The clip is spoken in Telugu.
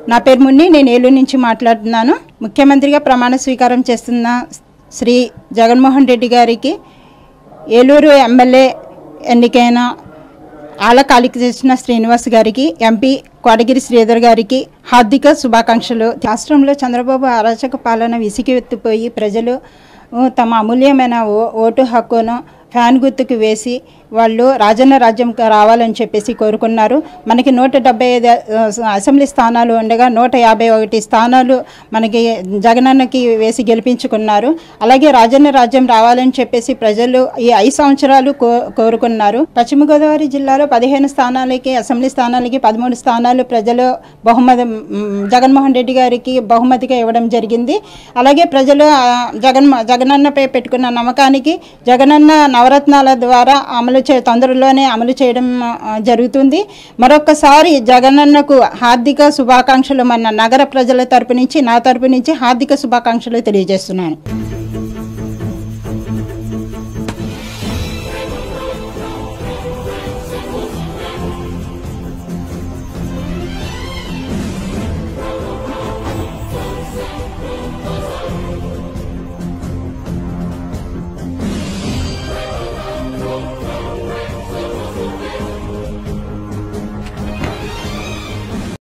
నా పేరు మున్ని నేను ఏలూరు నుంచి మాట్లాడుతున్నాను ముఖ్యమంత్రిగా ప్రమాణ స్వీకారం చేస్తున్న శ్రీ జగన్మోహన్ రెడ్డి గారికి ఏలూరు ఎమ్మెల్యే ఎన్నికైన ఆలకాలికి చేసిన శ్రీనివాస్ గారికి ఎంపీ కోటగిరి శ్రీధర్ గారికి హార్దిక శుభాకాంక్షలు రాష్ట్రంలో చంద్రబాబు అరాచక పాలన విసిగెత్తిపోయి ప్రజలు ఉ, తమ అమూల్యమైన ఓ- ఓటు హక్కును ఫ్యాన్ గుర్తుకు వేసి వాళ్ళు రాజన్న రాజ్యం రావాలని చెప్పేసి కోరుకున్నారు మనకి నూట డెబ్బై ఐదు ఆ, అసెంబ్లీ స్థానాలు ఉండగా నూట యాభై ఒకటి స్థానాలు మనకి జగనన్నకి వేసి గెలిపించుకున్నారు అలాగే రాజన్న రాజ్యం రావాలని చెప్పేసి ప్రజలు ఈ ఐదు సంవత్సరాలు కో కోరుకున్నారు పశ్చిమ గోదావరి జిల్లాలో పదిహేను స్థానాలకి అసెంబ్లీ స్థానాలకి పదమూడు స్థానాలు ప్రజలు బహుమతి మ్, జగన్మోహన్ రెడ్డి గారికి బహుమతిగా ఇవ్వడం జరిగింది అలాగే ప్రజలు ఆ, జగన్ జగనన్నపై పెట్టుకున్న నమ్మకానికి జగనన్న నవరత్నాల ద్వారా అమలు చే తొందరలోనే అమలు చేయడం ఆ, జరుగుతుంది మరొక్కసారి జగనన్నకు హార్దిక శుభాకాంక్షలు మన నగర ప్రజల తరపు నుంచి నా తరపు నుంచి హార్దిక శుభాకాంక్షలు తెలియజేస్తున్నాను